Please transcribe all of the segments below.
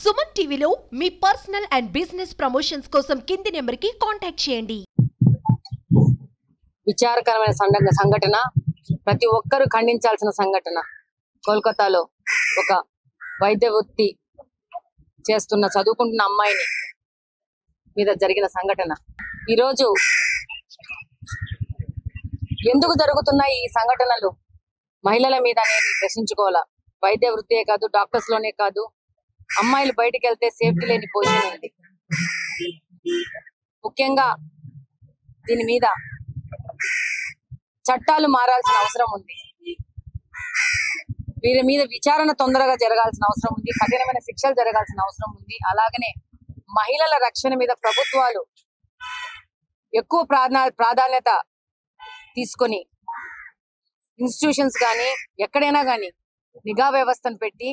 సుమన్ టీవీలో మీ personal and business promotions కోసం కింది నెంబర్కి కాంటాక్ట్ చేయండి విచారకరమైన సంఘటన సంఘటన ప్రతి ఒక్కరూ ఖండించాల్సిన సంఘటన కోల్కతాలో ఒక వైద్య వృత్తి చేస్తున్న చదువుకుంటున్న అమ్మాయిని మీద జరిగిన సంఘటన ఈరోజు ఎందుకు జరుగుతున్నాయి ఈ సంఘటనలు మహిళల మీద అనేది ప్రశ్నించుకోవాలా వైద్య వృత్తియే కాదు డాక్టర్స్ లోనే కాదు అమ్మాయిలు బయటికి వెళ్తే సేఫ్టీ లేని పొజిషన్ ఉంది ముఖ్యంగా దీని మీద చట్టాలు మారాల్సిన అవసరం ఉంది వీరి మీద విచారణ తొందరగా జరగాల్సిన అవసరం ఉంది కఠినమైన శిక్షలు జరగాల్సిన అవసరం ఉంది అలాగనే మహిళల రక్షణ మీద ప్రభుత్వాలు ఎక్కువ ప్రాధా ప్రాధాన్యత తీసుకొని ఇన్స్టిట్యూషన్స్ కానీ ఎక్కడైనా కానీ నిఘా వ్యవస్థను పెట్టి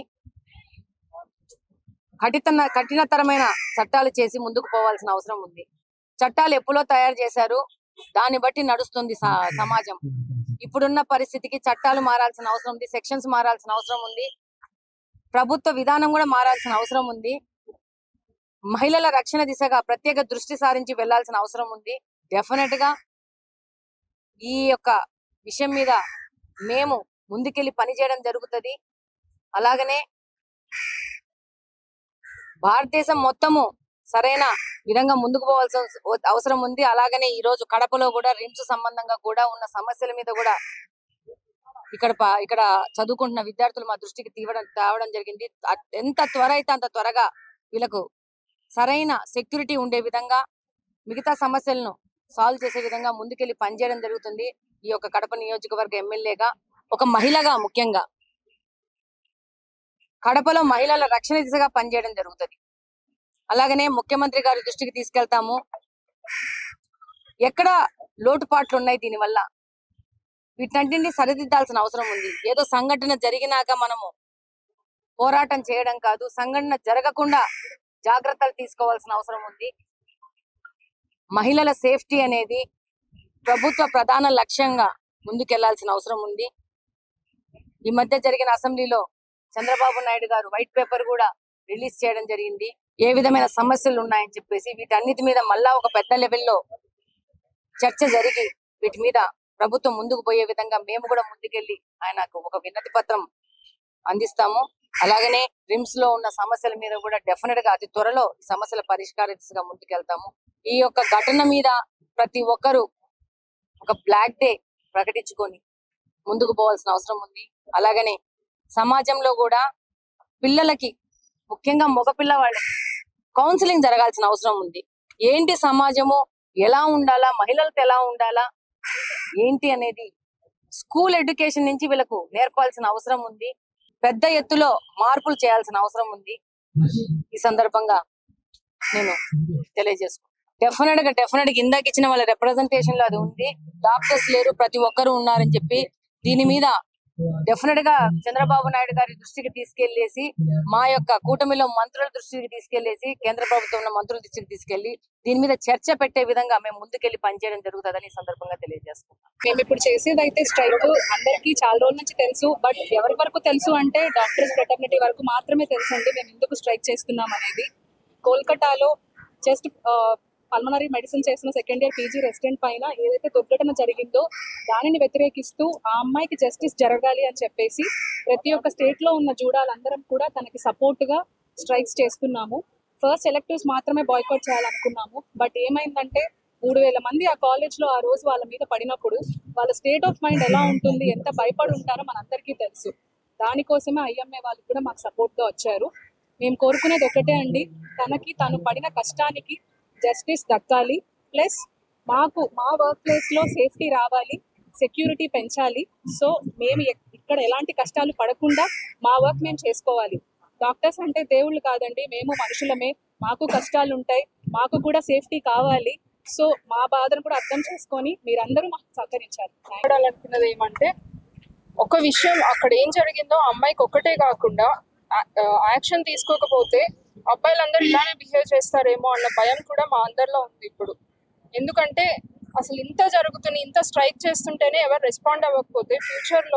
కఠిన కఠినతరమైన చట్టాలు చేసి ముందుకు పోవాల్సిన అవసరం ఉంది చట్టాలు ఎప్పుడో తయారు చేశారు దాన్ని బట్టి నడుస్తుంది స- సమాజం ఇప్పుడున్న పరిస్థితికి చట్టాలు మారాల్సిన అవసరం ఉంది సెక్షన్స్ మారాల్సిన అవసరం ఉంది ప్రభుత్వ విధానం కూడా మారాల్సిన అవసరం ఉంది మహిళల రక్షణ దిశగా ప్రత్యేక దృష్టి సారించి వెళ్లాల్సిన అవసరం ఉంది డెఫినెట్ గా ఈ యొక్క విషయం మీద మేము ముందుకెళ్లి పనిచేయడం జరుగుతుంది అలాగనే భారతదేశం మొత్తము సరైన విధంగా ముందుకు పోవాల్సిన అవస- అవసరం ఉంది అలాగనే ఈ రోజు కడపలో కూడా రిమ్స్ సంబంధంగా కూడా ఉన్న సమస్యల మీద కూడా ఇక్కడ ప- ఇక్కడ చదువుకుంటున్న విద్యార్థులు మా దృష్టికి తీవడం తేవడం జరిగింది అ- ఎంత త్వర అయితే అంత త్వరగా వీళ్ళకు సరైన సెక్యూరిటీ ఉండే విధంగా మిగతా సమస్యలను సాల్వ్ చేసే విధంగా ముందుకెళ్లి పనిచేయడం జరుగుతుంది ఈ యొక్క కడప నియోజకవర్గ ఎమ్మెల్యేగా ఒక మహిళగా ముఖ్యంగా కడపలో మహిళల రక్షణ దిశగా పనిచేయడం జరుగుతుంది అలాగనే ముఖ్యమంత్రి గారి దృష్టికి తీసుకెళ్తాము ఎక్కడ లోటుపాట్లు ఉన్నాయి దీనివల్ల వీటన్నింటినీ సరిదిద్దాల్సిన అవసరం ఉంది ఏదో సంఘటన జరిగినాక మనము పోరాటం చేయడం కాదు సంఘటన జరగకుండా జాగ్రత్తలు తీసుకోవాల్సిన అవసరం ఉంది మహిళల సేఫ్టీ అనేది ప్రభుత్వ ప్రధాన లక్ష్యంగా ముందుకెళ్లాల్సిన అవసరం ఉంది ఈ మధ్య జరిగిన అసెంబ్లీలో చంద్రబాబు నాయుడు గారు వైట్ పేపర్ కూడా రిలీజ్ చేయడం జరిగింది ఏ విధమైన సమస్యలు ఉన్నాయని చెప్పేసి వీటన్నిటి మీద మళ్ళా ఒక పెద్ద లెవెల్లో చర్చ జరిగి వీటి మీద ప్రభుత్వం ముందుకు పోయే విధంగా మేము కూడా ముందుకెళ్లి ఆయనకు ఒక వినతి పత్రం అందిస్తాము అలాగనే రిమ్స్ లో ఉన్న సమస్యల మీద కూడా డెఫినెట్ గా అతి త్వరలో ఈ సమస్యల పరిష్కార దిశగా ముందుకెళ్తాము ఈ యొక్క ఘటన మీద ప్రతి ఒక్కరూ ఒక బ్లాక్ డే ప్రకటించుకొని ముందుకు పోవాల్సిన అవసరం ఉంది అలాగనే సమాజంలో కూడా పిల్లలకి ముఖ్యంగా మగ పిల్లవాళ్ళకి కౌన్సిలింగ్ జరగాల్సిన అవసరం ఉంది ఏంటి సమాజము ఎలా ఉండాలా మహిళలతో ఎలా ఉండాలా ఏంటి అనేది స్కూల్ ఎడ్యుకేషన్ నుంచి వీళ్ళకు నేర్పాల్సిన అవసరం ఉంది పెద్ద ఎత్తులో మార్పులు చేయాల్సిన అవసరం ఉంది ఈ సందర్భంగా నేను తెలియజేసుకుంటాను డెఫినెట్ గా డెఫినెట్ గా ఇందాక ఇచ్చిన వాళ్ళ రిప్రజెంటేషన్ లో అది ఉంది డాక్టర్స్ లేరు ప్రతి ఒక్కరు ఉన్నారని చెప్పి దీని మీద డెఫినెట్ గా చంద్రబాబు నాయుడు గారి దృష్టికి తీసుకెళ్లేసి మా యొక్క కూటమిలో మంత్రుల దృష్టికి తీసుకెళ్లేసి కేంద్ర ప్రభుత్వంలో మంత్రుల దృష్టికి తీసుకెళ్లి దీని మీద చర్చ పెట్టే విధంగా మేము ముందుకెళ్లి పనిచేయడం జరుగుతుందని ఈ సందర్భంగా తెలియజేస్తున్నాం మేము ఇప్పుడు చేసేది అయితే స్ట్రైక్ అందరికీ చాలా రోజుల నుంచి తెలుసు బట్ ఎవరి వరకు తెలుసు అంటే డాక్టర్స్ ఫ్రెటర్నిటీ వరకు మాత్రమే తెలుసు అండి మేము ఎందుకు స్ట్రైక్ చేస్తున్నాం అనేది కోల్కతాలో జస్ట్ పల్మనరీ మెడిసిన్ చేసిన సెకండ్ ఇయర్ పీజీ రెసిడెంట్ పైన ఏదైతే దుర్ఘటన జరిగిందో దానిని వ్యతిరేకిస్తూ ఆ అమ్మాయికి జస్టిస్ జరగాలి అని చెప్పేసి ప్రతి ఒక్క స్టేట్ లో ఉన్న జూడాలందరం కూడా తనకి సపోర్ట్ గా స్ట్రైక్స్ చేస్తున్నాము ఫస్ట్ ఎలక్టివ్స్ మాత్రమే బాయ్కౌట్ చేయాలనుకున్నాము బట్ ఏమైందంటే మూడు వేల మంది ఆ కాలేజ్ లో ఆ రోజు వాళ్ళ మీద పడినప్పుడు వాళ్ళ స్టేట్ ఆఫ్ మైండ్ ఎలా ఉంటుంది ఎంత భయపడి ఉంటారో మనందరికీ తెలుసు దానికోసమే ఐఎంఏ వాళ్ళు కూడా మాకు సపోర్ట్ గా వచ్చారు మేము కోరుకునేది ఒకటే అండి తనకి తను పడిన కష్టానికి జస్టిస్ దక్కాలి ప్లస్ మాకు మా వర్క్ ప్లేస్ లో సేఫ్టీ రావాలి సెక్యూరిటీ పెంచాలి సో మేము ఎక్- ఇక్కడ ఎలాంటి కష్టాలు పడకుండా మా వర్క్ మేము చేసుకోవాలి డాక్టర్స్ అంటే దేవుళ్ళు కాదండి మేము మనుషులమే మాకు కష్టాలు ఉంటాయి మాకు కూడా సేఫ్టీ కావాలి సో మా బాధను కూడా అర్థం చేసుకొని మీరందరూ మాకు సహకరించాలి మాట్లాడాలనుకున్నది ఏమంటే ఒక విషయం అక్కడ ఏం జరిగిందో ఆ అమ్మాయికి ఒక్కటే కాకుండా యాక్షన్ తీసుకోకపోతే అబ్బాయిలందరూ ఇలానే బిహేవ్ చేస్తారేమో అన్న భయం కూడా మా అందరిలో ఉంది ఇప్పుడు ఎందుకంటే అసలు ఇంత జరుగుతుంది ఇంత స్ట్రైక్ చేస్తుంటేనే ఎవరు రెస్పాండ్ అవ్వకపోతే ఫ్యూచర్లో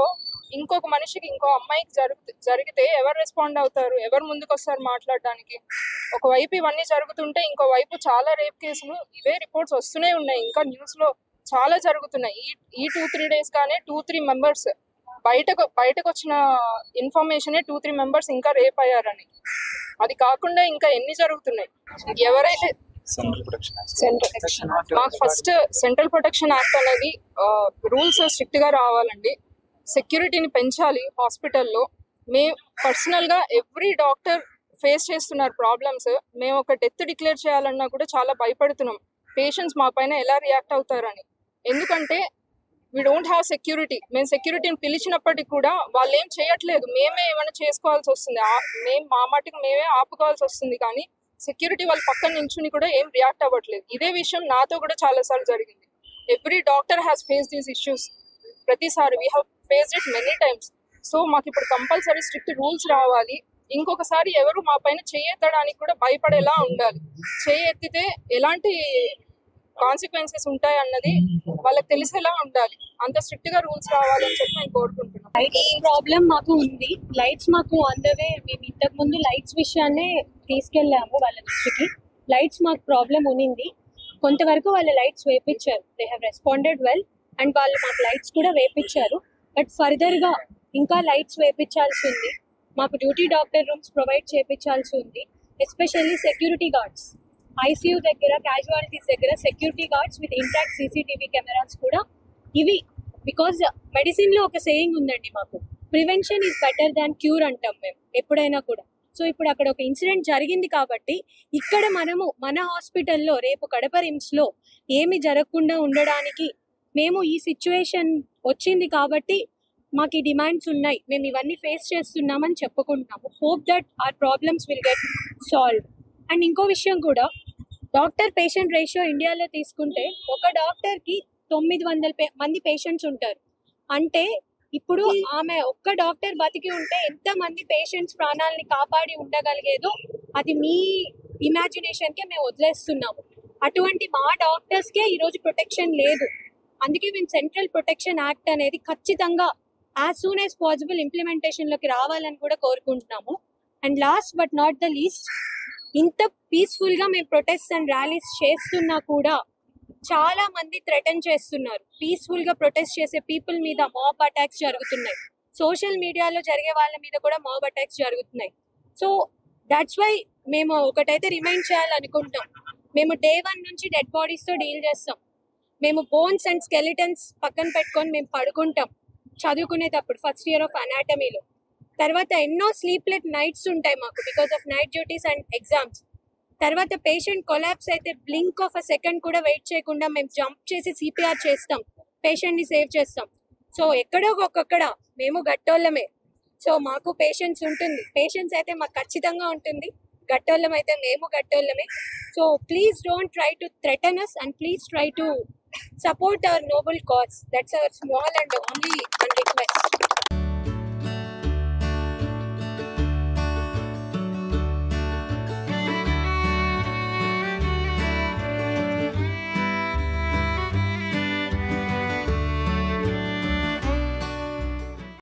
ఇంకొక మనిషికి ఇంకో అమ్మాయికి జరుగు జరిగితే ఎవరు రెస్పాండ్ అవుతారు ఎవరు ముందుకు వస్తారు మాట్లాడడానికి ఒకవైపు ఇవన్నీ జరుగుతుంటే ఇంకో వైపు చాలా రేప్ కేసులు ఇవే రిపోర్ట్స్ వస్తూనే ఉన్నాయి ఇంకా న్యూస్ లో చాలా జరుగుతున్నాయి ఈ ఈ టూ త్రీ డేస్ గానే టూ త్రీ మెంబర్స్ బయటకు బయటకు వచ్చిన ఇన్ఫర్మేషన్ టూ త్రీ మెంబర్స్ ఇంకా రేప్ అయ్యారని అది కాకుండా ఇంకా ఎన్ని జరుగుతున్నాయి ఎవరైతే సెంట్రల్ ప్రొటెక్షన్ సెంట్రల్ మాకు ఫస్ట్ సెంట్రల్ ప్రొటెక్షన్ యాక్ట్ అనేది రూల్స్ స్ట్రిక్ట్ గా రావాలండి సెక్యూరిటీని పెంచాలి హాస్పిటల్లో మేము పర్సనల్ గా ఎవ్రీ డాక్టర్ ఫేస్ చేస్తున్నారు ప్రాబ్లమ్స్ మేము ఒక డెత్ డిక్లేర్ చేయాలన్నా కూడా చాలా భయపడుతున్నాం పేషెంట్స్ మా పైన ఎలా రియాక్ట్ అవుతారని ఎందుకంటే వీ డోంట్ హ్యావ్ సెక్యూరిటీ మేము సెక్యూరిటీని పిలిచినప్పటికీ కూడా వాళ్ళు ఏం చేయట్లేదు మేమే ఏమైనా చేసుకోవాల్సి వస్తుంది ఆ- మేము మా మటుకు మేమే ఆపుకోవాల్సి వస్తుంది కానీ సెక్యూరిటీ వాళ్ళ పక్కన నించుని కూడా ఏం రియాక్ట్ అవ్వట్లేదు ఇదే విషయం నాతో కూడా చాలాసార్లు జరిగింది every doctor has face these issues ప్రతిసారి we have face it many times so మాకు ఇప్పుడు కంపల్సరీ స్ట్రిక్ట్ రూల్స్ రావాలి ఇంకొకసారి ఎవరు మా పైన చేయెత్తడానికి కూడా భయపడేలా ఉండాలి చేయి ఎత్తితే ఎలాంటి కాన్సిక్వెన్సెస్ ఉంటాయి అన్నది వాళ్ళకి తెలిసేలా ఉండాలి అంత స్ట్రిక్ట్ గా రూల్స్ రావాలని చెప్పి నేను కోరుకుంటున్నాను లైట్స్ ప్రాబ్లం మాకు ఉంది లైట్స్ మాకు అందవే మేము ఇంతకు ముందు లైట్స్ విషయాన్నే తీసుకెళ్ళాము వాళ్ళ దృష్టికి లైట్స్ మాకు ప్రాబ్లం ఉన్నింది కొంతవరకు వాళ్ళ లైట్స్ వేపించారు they have responded well and వాళ్ళు మాకు లైట్స్ కూడా వేపించారు బట్ ఫర్దర్ గా ఇంకా లైట్స్ వేపించాల్సి ఉంది మాకు డ్యూటీ డాక్టర్ రూమ్స్ ప్రొవైడ్ చేయించాల్సి ఉంది ఎస్పెషల్లీ సెక్యూరిటీ గార్డ్స్ ఐసీయూ దగ్గర క్యాజువాలిటీస్ దగ్గర security guards with intact CCTV cameras కూడా ఇవి బికాజ్ మెడిసిన్ లో ఒక సేయింగ్ ఉందండి మాకు prevention is better than cure అంటాం మేము ఎప్పుడైనా కూడా సో ఇప్పుడు అక్కడ ఒక ఇన్సిడెంట్ జరిగింది కాబట్టి ఇక్కడ మనము మన హాస్పిటల్లో రేపు కడప రిమ్స్ లో ఏమి జరగకుండా ఉండడానికి మేము ఈ సిచ్యువేషన్ వచ్చింది కాబట్టి మాకు ఈ డిమాండ్స్ ఉన్నాయి మేము ఇవన్నీ ఫేస్ చేస్తున్నామని చెప్పుకుంటున్నాము hope that our problems will get solve and ఇంకో విషయం కూడా డాక్టర్ పేషెంట్ రేషియో ఇండియాలో తీసుకుంటే ఒక డాక్టర్ కి తొమ్మిది వందల పే- మంది పేషెంట్స్ ఉంటారు అంటే ఇప్పుడు ఆమె ఒక్క డాక్టర్ బతికి ఉంటే ఎంత మంది పేషెంట్స్ ప్రాణాలని కాపాడి ఉండగలిగేదో అది మీ ఇమాజినేషన్ కే మేము వదిలేస్తున్నాము అటువంటి మా డాక్టర్స్ కే ఈరోజు ప్రొటెక్షన్ లేదు అందుకే మేము సెంట్రల్ ప్రొటెక్షన్ యాక్ట్ అనేది ఖచ్చితంగా as soon as possible implementation లోకి రావాలని కూడా కోరుకుంటున్నాము and last but not the least ఇంత పీస్ఫుల్ గా మేము ప్రొటెస్ట్ అండ్ ర్యాలీస్ చేస్తున్నా కూడా చాలా మంది థ్రెటన్ చేస్తున్నారు పీస్ఫుల్ గా ప్రొటెస్ట్ చేసే పీపుల్ మీద మాబ్ అటాక్స్ జరుగుతున్నాయి సోషల్ మీడియాలో జరిగే వాళ్ళ మీద కూడా మాబ్ అటాక్స్ జరుగుతున్నాయి సో దట్స్ వై మేము ఒకటైతే రిమైండ్ చేయాలనుకుంటాం మేము డే వన్ నుంచి డెడ్ బాడీస్ తో డీల్ చేస్తాం మేము బోన్స్ అండ్ స్కెలిటన్స్ పక్కన పెట్టుకొని మేము పడుకుంటాం చదువుకునేటప్పుడు ఫస్ట్ ఇయర్ ఆఫ్ అనాటమీలో తర్వాత ఎన్నో స్లీప్లెట్ నైట్స్ ఉంటాయి మాకు because of night duties and exams తర్వాత పేషెంట్ కొలాప్స్ అయితే బ్లింక్ ఆఫ్ అ సెకండ్ కూడా వెయిట్ చేయకుండా మేము జంప్ చేసి సిపిఆర్ చేస్తాం పేషెంట్ ని సేవ్ చేస్తాం సో ఎక్కడో ఒక్కొక్కడ మేము గట్టోళ్ళమే సో మాకు పేషెన్స్ ఉంటుంది పేషెన్స్ అయితే మాకు ఖచ్చితంగా ఉంటుంది గట్టోళ్ళం అయితే మేము గట్టోళ్ళమే so please don't try to threaten us and please try to support our noble cause that's our small and only request